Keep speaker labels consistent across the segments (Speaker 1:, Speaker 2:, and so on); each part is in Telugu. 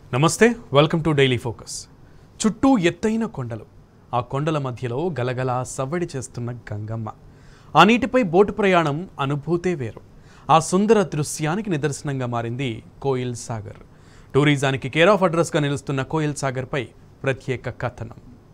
Speaker 1: నమస్తే వెల్కమ్ టు డైలీ ఫోకస్ చుట్టూ ఎత్తైన కొండలు ఆ కొండల మధ్యలో గలగల సవ్వడి చేస్తున్న గంగమ్మ ఆ నీటిపై బోటు ప్రయాణం అనుభూతే వేరు ఆ సుందర దృశ్యానికి నిదర్శనంగా మారింది కోయిల్ సాగర్ టూరిజానికి కేర్ ఆఫ్ అడ్రస్గా నిలుస్తున్న కోయిల్ సాగర్పై ప్రత్యేక కథనం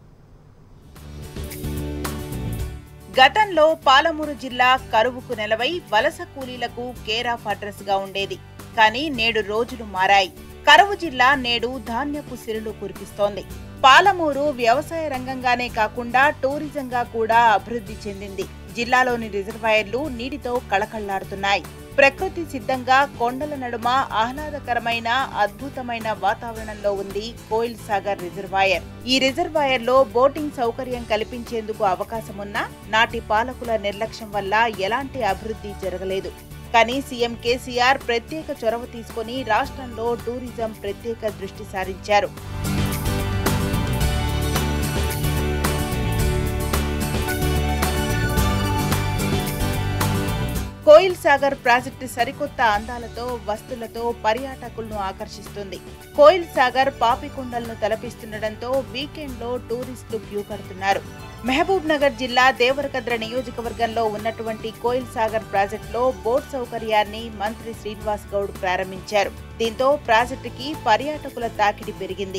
Speaker 2: గతంలో పాలమూరు జిల్లా కరువుకు నెలవై వలస కూలీలకు కేర్ ఆఫ్ అడ్రస్ గా ఉండేది కానీ నేడు రోజులు మారాయి కరువు జిల్లా నేడు ధాన్యపు సిరులు కురిపిస్తోంది పాలమూరు వ్యవసాయ రంగంగానే కాకుండా టూరిజంగా కూడా అభివృద్ధి చెందింది జిల్లాలోని రిజర్వాయర్లు నీటితో కళకళ్లాడుతున్నాయి ప్రకృతి సిద్ధంగా కొండల నడుమ ఆహ్లాదకరమైన అద్భుతమైన వాతావరణంలో ఉంది కోయిల్ సాగర్ రిజర్వాయర్ ఈ రిజర్వాయర్ లో బోటింగ్ సౌకర్యం కల్పించేందుకు అవకాశమున్నా నాటి పాలకుల నిర్లక్ష్యం వల్ల ఎలాంటి అభివృద్ధి జరగలేదు కానీ సీఎం కేసీఆర్ ప్రత్యేక చొరవ తీసుకుని రాష్ట్రంలో టూరిజం ప్రత్యేక దృష్టి సారించారు కోయిల్ సాగర్ ప్రాజెక్టు సరికొత్త అందాలతో వస్తులతో పర్యాటకులను ఆకర్షిస్తుంది కోయిల్ సాగర్ పాపికొండలను తలపిస్తుండటంతో వీకెండ్ లో టూరిస్టులు క్యూ కడుతున్నారు మహబూబ్ నగర్ జిల్లా దేవరకద్ర నియోజకవర్గంలో ఉన్నటువంటి కోయిల్ సాగర్ ప్రాజెక్టులో బోట్ సౌకర్యాన్ని మంత్రి శ్రీనివాస్ గౌడ్ ప్రారంభించారు దీంతో ప్రాజెక్టుకి పర్యాటకుల తాకిడి పెరిగింది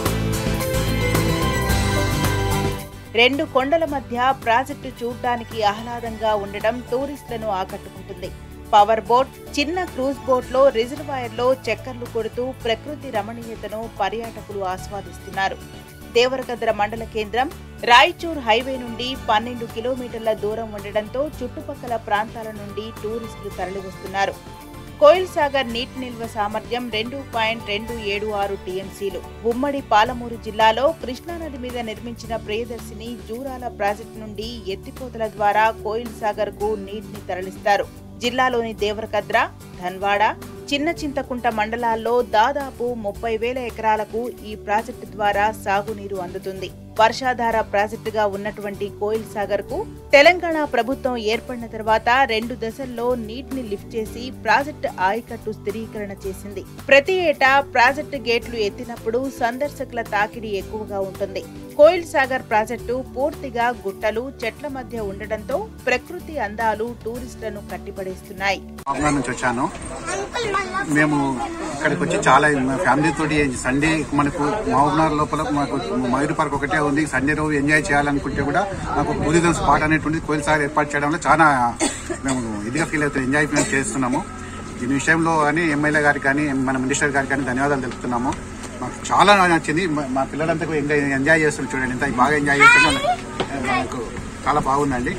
Speaker 2: రెండు కొండల మధ్య ప్రాజెక్టు చూడ్డానికి ఆహ్లాదంగా ఉండడం టూరిస్టులను ఆకట్టుకుంటుంది పవర్ బోట్ చిన్న క్రూజ్ బోట్ లో రిజర్వాయర్ లో చక్కర్లు కొడుతూ ప్రకృతి రమణీయతను పర్యాటకులు ఆస్వాదిస్తున్నారు దేవరకద్ర మండల కేంద్రం రాయచూర్ హైవే నుండి పన్నెండు కిలోమీటర్ల దూరం ఉండడంతో చుట్టుపక్కల ప్రాంతాల నుండి టూరిస్టులు తరలివస్తున్నారు కోయిల్ సాగర్ నీటి నిల్వ సామర్థ్యం రెండు పాయింట్ రెండు ఏడు ఆరు టీఎంసీలు ఉమ్మడి పాలమూరు జిల్లాలో కృష్ణానది మీద నిర్మించిన ప్రియదర్శిని జూరాల ప్రాజెక్టు నుండి ఎత్తిపోతల ద్వారా కోయిల్ సాగర్ కు నీటిని తరలిస్తారు జిల్లాలోని దేవరకద్ర ధన్వాడ చిన్న చింతకుంట మండలాల్లో దాదాపు ముప్పై వేల ఎకరాలకు ఈ ప్రాజెక్టు ద్వారా సాగునీరు అందుతుంది వర్షాధార ప్రాజెక్టుగా ఉన్నటువంటి కోయిల్ సాగర్ కు తెలంగాణ ప్రభుత్వం ఏర్పడిన తర్వాత రెండు దశల్లో నీటిని లిఫ్ట్ చేసి ప్రాజెక్టు ఆయకట్టు స్థిరీకరణ చేసింది ప్రతి ఏటా ప్రాజెక్టు గేట్లు ఎత్తినప్పుడు సందర్శకుల తాకిడి ఎక్కువగా ఉంటుంది కోయిల్ సాగర్ ప్రాజెక్టు పూర్తిగా గుట్టలు చెట్ల మధ్య ఉండడంతో ప్రకృతి అందాలు టూరిస్టులను కట్టిపడేస్తున్నాయి
Speaker 3: ఆఫ్ఘన్ నుంచి వచ్చాను మేము ఇక్కడికి వచ్చి చాలా ఫ్యామిలీ తోటి సండే మనకు మహబూబ్నగర్ లోపల మాకు మైరు పార్క్ ఒకటే ఉంది సండే రోజు ఎంజాయ్ చేయాలనుకుంటే కూడా మాకు టూరిజం స్పాట్ అనేటువంటి కోయిల్ సాగర్ ఏర్పాటు చేయడంలో చాలా మేము ఇదిగా ఫీల్ అవుతాం ఎంజాయ్ చేస్తున్నాము దీని విషయంలో కానీ ఎమ్మెల్యే గారికి కానీ మన మినిస్టర్ గారికి కానీ ధన్యవాదాలు తెలుపుతున్నాము మాకు చాలా నచ్చింది మా- మా పిల్లలంతా కూడా ఎంజాయ్ ఎంజాయ్ చేస్తున్నారు చూడండి ఎంత బాగా ఎంజాయ్ చేస్తున్నారు మాకు చాలా బాగుందండి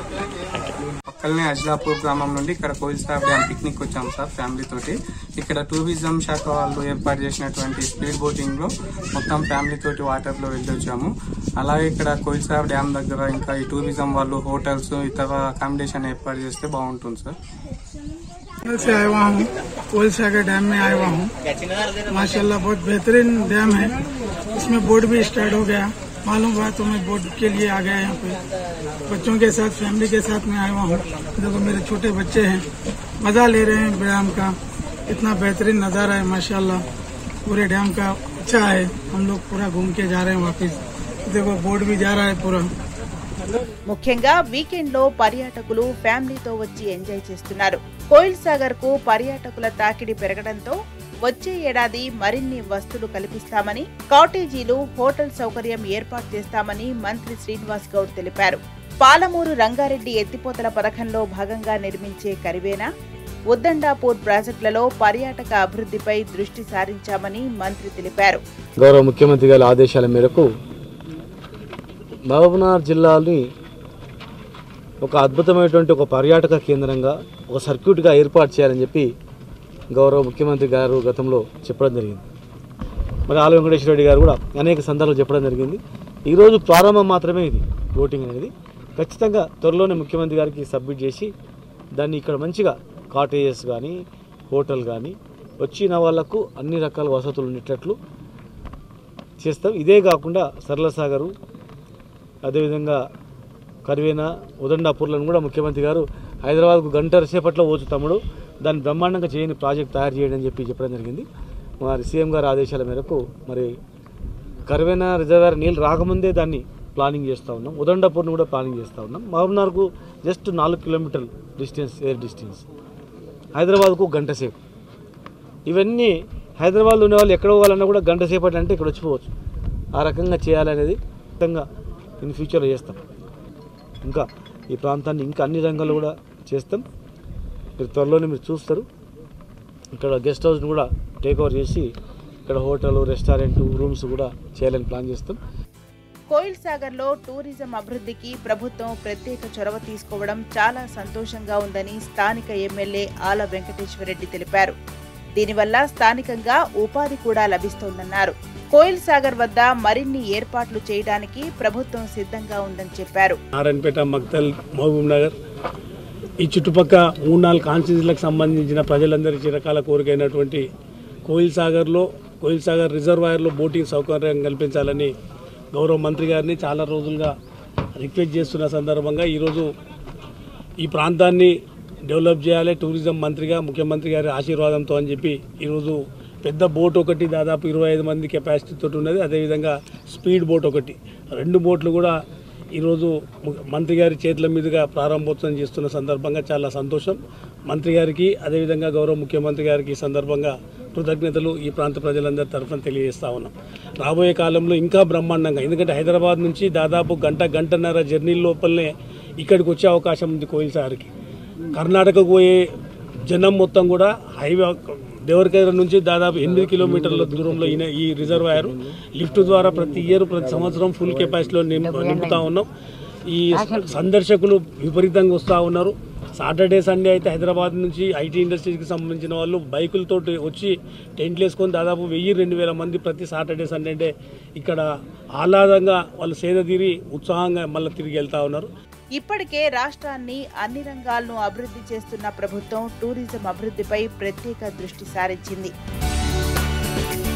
Speaker 4: పక్కనే అజ్లాపూర్ గ్రామం నుండి ఇక్కడ కోయిల్ సార్ డ్యామ్ పిక్నిక్ వచ్చాం సార్ ఫ్యామిలీ తోటి ఇక్కడ టూరిజం శాఖ వాళ్ళు ఏర్పాటు చేసినటువంటి స్పీడ్ బోటింగ్ లో మొత్తం ఫ్యామిలీ తోటి వాటర్ లో వెళ్ళి వచ్చాము అలాగే ఇక్కడ కోయిల్ సార్ డ్యామ్ దగ్గర ఇంకా ఈ టూరిజం వాళ్ళు హోటల్స్ ఇతర అకామిడేషన్ ఏర్పాటు చేస్తే బాగుంటుంది సార్
Speaker 5: कल से आया हुआ हूँ कोयल सागर डैम में आया हुआ हूँ माशाल्लाह बहुत बेहतरीन डैम है इसमें बोट भी स्टार्ट हो गया मालूम हुआ तो मैं बोट के लिए आ गया यहाँ पे बच्चों के साथ फैमिली के साथ मैं आया हुआ हूँ देखो मेरे छोटे बच्चे हैं मजा ले रहे हैं डैम का इतना बेहतरीन नज़ारा है माशाल्लाह पूरे डैम का अच्छा है हम लोग पूरा घूम के जा रहे हैं वापस देखो बोट भी जा रहा है पूरा
Speaker 2: ముఖ్యంగా వీకెండ్ లో పర్యాటకులు ఫ్యామిలీతో వచ్చి ఎంజాయ్ చేస్తున్నారు కోయిల్ సాగర్ కు పర్యాటకుల తాకిడి పెరగడంతో వచ్చే ఏడాది మరిన్ని వస్తువులు కల్పిస్తామని కాటేజీలు హోటల్ సౌకర్యం ఏర్పాటు చేస్తామని మంత్రి శ్రీనివాస్ గౌడ్ తెలిపారు పాలమూరు రంగారెడ్డి ఎత్తిపోతల పథకంలో భాగంగా నిర్మించే కరివేనా ఉద్దండాపూర్ ప్రాజెక్టులలో పర్యాటక అభివృద్ధిపై దృష్టి సారించామని మంత్రి తెలిపారు
Speaker 6: గౌరవ ముఖ్యమంత్రి గారి ఆదేశాల మేరకు మహబూబ్నగర్ జిల్లాని ఒక అద్భుతమైనటువంటి ఒక పర్యాటక కేంద్రంగా ఒక సర్క్యూట్గా ఏర్పాటు చేయాలని చెప్పి గౌరవ ముఖ్యమంత్రి గారు గతంలో చెప్పడం జరిగింది మరి ఆల వెంకటేశ్వర రెడ్డి గారు కూడా అనేక సందర్భాలు చెప్పడం జరిగింది ఈరోజు ప్రారంభం మాత్రమే ఇది ఓటింగ్ అనేది ఖచ్చితంగా త్వరలోనే ముఖ్యమంత్రి గారికి సబ్మిట్ చేసి దాన్ని ఇక్కడ మంచిగా కాటేజెస్ కానీ హోటల్ కానీ వచ్చిన వాళ్ళకు అన్ని రకాల వసతులు ఉండేటట్లు చేస్తాం ఇదే కాకుండా సరళ సాగరు అదేవిధంగా కరివేనా ఉదండాపూర్లను కూడా ముఖ్యమంత్రి గారు హైదరాబాద్కు గంట సేపట్లో పోచు తమ్ముడు దాన్ని బ్రహ్మాండంగా చేయని ప్రాజెక్ట్ తయారు చేయడం అని చెప్పి చెప్పడం జరిగింది మరి సీఎం గారి ఆదేశాల మేరకు మరి కరువైన రిజర్వాయర్ నీళ్ళు రాకముందే దాన్ని ప్లానింగ్ చేస్తూ ఉన్నాం ఉదండపూర్ని కూడా ప్లానింగ్ చేస్తూ ఉన్నాం మహబూబ్నగర్కు జస్ట్ నాలుగు కిలోమీటర్ల డిస్టెన్స్ ఎయిర్ డిస్టెన్స్ హైదరాబాద్కు గంట సేపు ఇవన్నీ హైదరాబాద్లో ఉండే వాళ్ళు ఎక్కడ పోవాలన్నా కూడా గంట సేపటి అంటే ఇక్కడ వచ్చిపోవచ్చు ఆ రకంగా చేయాలనేది ఖచ్చితంగా ఇన్ ఫ్యూచర్లో చేస్తాం ఇంకా ఈ ప్రాంతాన్ని ఇంకా అన్ని రంగాల్లో కూడా చేస్తాం మీరు త్వరలోనే మీరు చూస్తారు ఇక్కడ గెస్ట్ హౌస్ని కూడా టేక్ ఓవర్ చేసి ఇక్కడ హోటల్ రెస్టారెంట్ రూమ్స్ కూడా చేయాలని ప్లాన్ చేస్తాం
Speaker 2: కోయిల్ సాగర్ లో టూరిజం అభివృద్ధికి ప్రభుత్వం ప్రత్యేక చొరవ తీసుకోవడం చాలా సంతోషంగా ఉందని స్థానిక ఎమ్మెల్యే ఆల వెంకటేశ్వరరెడ్డి తెలిపారు దీనివల్ల స్థానికంగా ఉపాధి కూడా లభిస్తోందన్నారు కోయిల్ సాగర్ వద్ద మరిన్ని ఏర్పాట్లు చేయడానికి ప్రభుత్వం సిద్ధంగా ఉందని చెప్పారు
Speaker 7: నారాయణపేట మక్తల్ మహబూబ్ నగర్ ఈ చుట్టుపక్క మూడు నాలుగు కాన్స్టిట్యూన్సీలకు సంబంధించిన ప్రజలందరికీ చిరకాల కోరికైనటువంటి కోయిల్ సాగర్లో కోయిల్ సాగర్ రిజర్వాయర్లో బోటింగ్ సౌకర్యం కల్పించాలని గౌరవ మంత్రి గారిని చాలా రోజులుగా రిక్వెస్ట్ చేస్తున్న సందర్భంగా ఈరోజు ఈ ప్రాంతాన్ని డెవలప్ చేయాలి టూరిజం మంత్రిగా ముఖ్యమంత్రి గారి ఆశీర్వాదంతో అని చెప్పి ఈరోజు పెద్ద బోట్ ఒకటి దాదాపు ఇరవై ఐదు మంది కెపాసిటీతో ఉన్నది అదేవిధంగా స్పీడ్ బోట్ ఒకటి రెండు బోట్లు కూడా ఈరోజు ము- మంత్రి గారి చేతుల మీదుగా ప్రారంభోత్సవం చేస్తున్న సందర్భంగా చాలా సంతోషం మంత్రి గారికి అదేవిధంగా గౌరవ ముఖ్యమంత్రి గారికి ఈ సందర్భంగా కృతజ్ఞతలు ఈ ప్రాంత ప్రజలందరి తరఫున తెలియజేస్తా ఉన్నాం రాబోయే కాలంలో ఇంకా బ్రహ్మాండంగా ఎందుకంటే హైదరాబాద్ నుంచి దాదాపు గంట గంటన్నర జర్నీ లోపలనే ఇక్కడికి వచ్చే అవకాశం ఉంది కోయిల్ సార్కి కర్ణాటకకు పోయే జనం మొత్తం కూడా హైవే దేవరకేర నుంచి దాదాపు ఎనిమిది కిలోమీటర్ల దూరంలో ఈయన ఈ రిజర్వాయర్ లిఫ్ట్ ద్వారా ప్రతి ఇయర్ ప్రతి సంవత్సరం ఫుల్ కెపాసిటీలో నింపు నింపుతా ఉన్నాం ఈ సందర్శకులు విపరీతంగా వస్తూ ఉన్నారు సాటర్డే సండే అయితే హైదరాబాద్ నుంచి ఐటీ ఇండస్ట్రీస్కి సంబంధించిన వాళ్ళు బైకులతో వచ్చి టెంట్లు వేసుకొని దాదాపు వెయ్యి రెండు వేల మంది ప్రతి సాటర్డే సండే అంటే ఇక్కడ ఆహ్లాదంగా వాళ్ళు సేద తీరి ఉత్సాహంగా మళ్ళీ తిరిగి వెళ్తా ఉన్నారు
Speaker 2: ఇప్పటికే రాష్ట్రాన్ని అన్ని రంగాలను అభివృద్ధి చేస్తున్న ప్రభుత్వం టూరిజం అభివృద్ధిపై ప్రత్యేక దృష్టి సారించింది